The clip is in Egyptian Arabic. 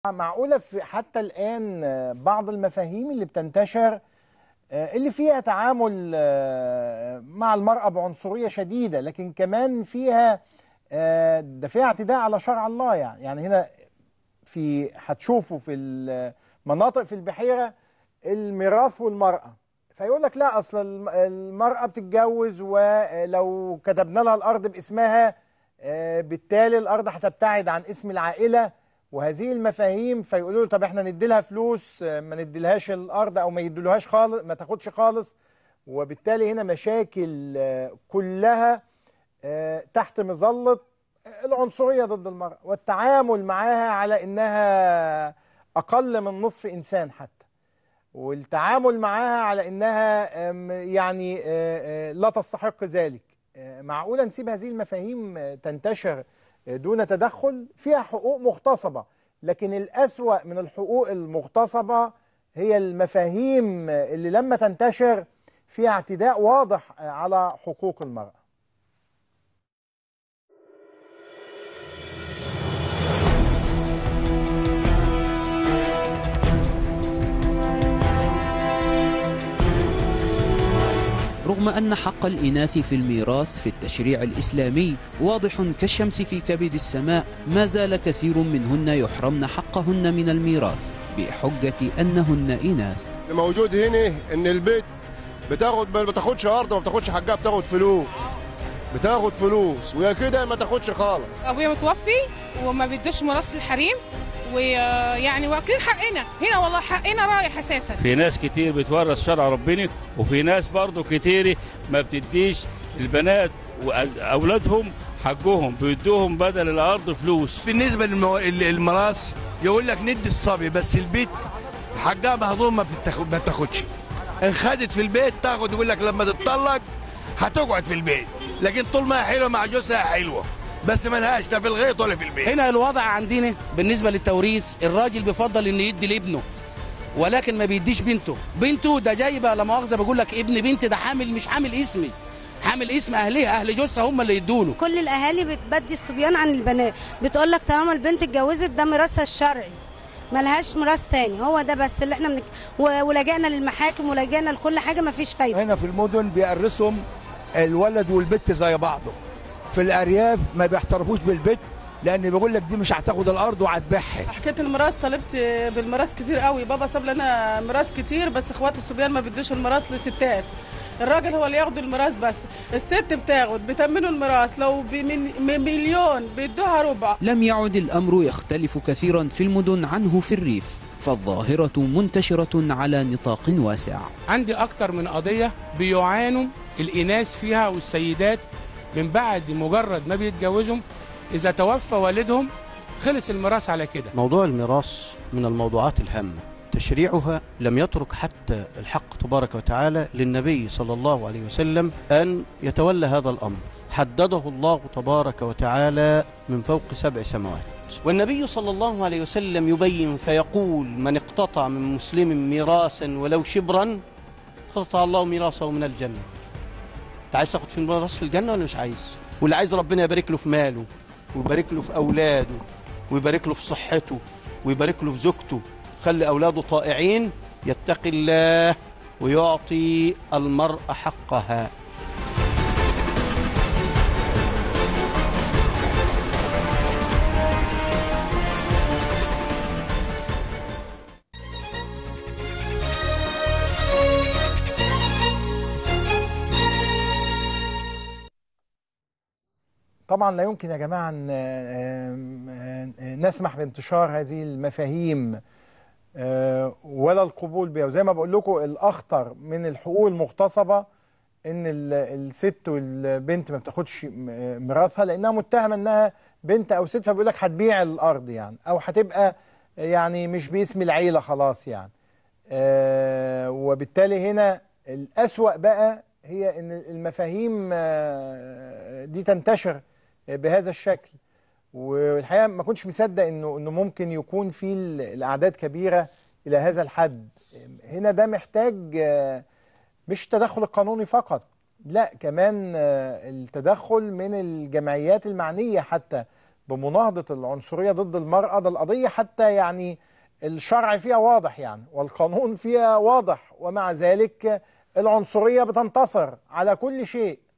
معقولة في حتى الآن آه، بعض المفاهيم اللي بتنتشر آه، اللي فيها تعامل آه، مع المرأة بعنصرية شديدة لكن كمان فيها آه، ده فيها اعتداء على شرع الله يعني يعني هنا في هتشوفوا في المناطق في البحيرة الميراث والمرأة فيقول لك لا اصل الم- المرأة بتتجوز ولو كتبنا لها الارض باسمها آه، بالتالي الارض هتبتعد عن اسم العائلة وهذه المفاهيم فيقولوا له طب احنا ندي لها فلوس آه، ما نديلهاش الارض او ما يديلهاش خالص ما تاخدش خالص وبالتالي هنا مشاكل آه، كلها آه، تحت مظلة العنصرية ضد المرأة والتعامل معاها على انها اقل من نصف انسان حتى والتعامل معاها على انها أم، يعني آه، آه، لا تستحق ذلك آه، معقوله نسيب هذه المفاهيم آه، تنتشر آه، دون تدخل فيها حقوق مغتصبه لكن الأسوأ من الحقوق المغتصبه هي المفاهيم آه، اللي لما تنتشر فيها اعتداء واضح آه، على حقوق المرأة رغم أن حق الإناث في الميراث في التشريع الإسلامي واضح كالشمس في كبد السماء ما زال كثير منهن يحرمن حقهن من الميراث بحجة أنهن إناث اللي موجود هنا ان البيت بتاخد ما بتاخدش ارض ما بتاخدش حقها بتاخد فلوس بتاخد فلوس ويا كده ما تاخدش خالص ابويا متوفي وما بيدوش ميراث للحريم ويعني واكلين حقنا هنا والله حقنا رايح اساسا في ناس كتير بتورث شرع ربنا وفي ناس برضو كتير ما بتديش البنات واولادهم حقهم بيدوهم بدل الارض فلوس بالنسبه للمراس يقول لك ندي الصبي بس البيت حقها مهضوم ما بتاخد ما بتاخدش ان خدت في البيت تاخد يقول لك لما تتطلق هتقعد في البيت لكن طول ما هي حلوه مع جوزها حلوه بس ملهاش لا في الغيط ولا في البيت هنا الوضع عندنا بالنسبة للتوريث الراجل بيفضل انه يدي لابنه ولكن ما بيديش بنته بنته ده جايبه لا مؤاخذه بقول لك ابن بنت ده حامل مش حامل اسمي حامل اسم اهلها اهل جوزها هم اللي يدوله كل الاهالي بتبدي الصبيان عن البنات بتقول لك طالما البنت اتجوزت ده ميراثها الشرعي ملهاش ميراث تاني هو ده بس اللي احنا منك... و- ولجأنا للمحاكم ولجأنا لكل حاجه مفيش فايده هنا في المدن بيأرسهم الولد والبت زي بعضه في الأرياف ما بيحترفوش بالبت لأن بيقول لك دي مش هتاخد الأرض وهتبيعها حكايه الميراث طلبت بالميراث كتير قوي بابا ساب لنا ميراث كتير بس اخوات الصبيان ما بيدوش الميراث للستات الراجل هو اللي ياخد الميراث بس الست بتاخد بتمنوا الميراث لو بمن- مليون بيدوها ربع لم يعد الأمر يختلف كثيرا في المدن عنه في الريف فالظاهرة منتشرة على نطاق واسع عندي أكتر من قضية بيعانوا الإناث فيها والسيدات من بعد مجرد ما بيتجوزوا إذا توفى والدهم خلص الميراث على كده موضوع الميراث من الموضوعات الهامة تشريعها لم يترك حتى الحق تبارك وتعالى للنبي صلى الله عليه وسلم أن يتولى هذا الأمر حدده الله تبارك وتعالى من فوق سبع سماوات والنبي صلى الله عليه وسلم يبين فيقول من اقتطع من مسلم ميراثا ولو شبرا اقتطع الله ميراثه من الجنة انت عايز تاخد في الميراث في الجنة ولا مش عايز واللي عايز ربنا يبارك له في ماله ويبارك له في أولاده ويبارك له في صحته ويبارك له في زوجته خلي أولاده طائعين يتقي الله ويعطي المرأة حقها طبعا لا يمكن يا جماعة أن آم، آم، نسمح بانتشار هذه المفاهيم آه، ولا القبول بها وزي ما بقول لكم الأخطر من الحقوق المغتصبة إن ال- الست والبنت ما بتاخدش م- ميراثها لأنها متهمة إنها بنت أو ست فبيقول لك هتبيع الأرض يعني أو هتبقى يعني مش باسم العيلة خلاص يعني آه، وبالتالي هنا الأسوأ بقى هي ان المفاهيم آه، دي تنتشر بهذا الشكل والحقيقه ما كنتش مصدق انه انه ممكن يكون في ال- الاعداد كبيره الى هذا الحد هنا ده محتاج آه، مش التدخل القانوني فقط لا كمان آه، التدخل من الجمعيات المعنيه حتى بمناهضة العنصرية ضد المرأة ده القضية حتى يعني الشرع فيها واضح يعني والقانون فيها واضح ومع ذلك العنصرية بتنتصر على كل شيء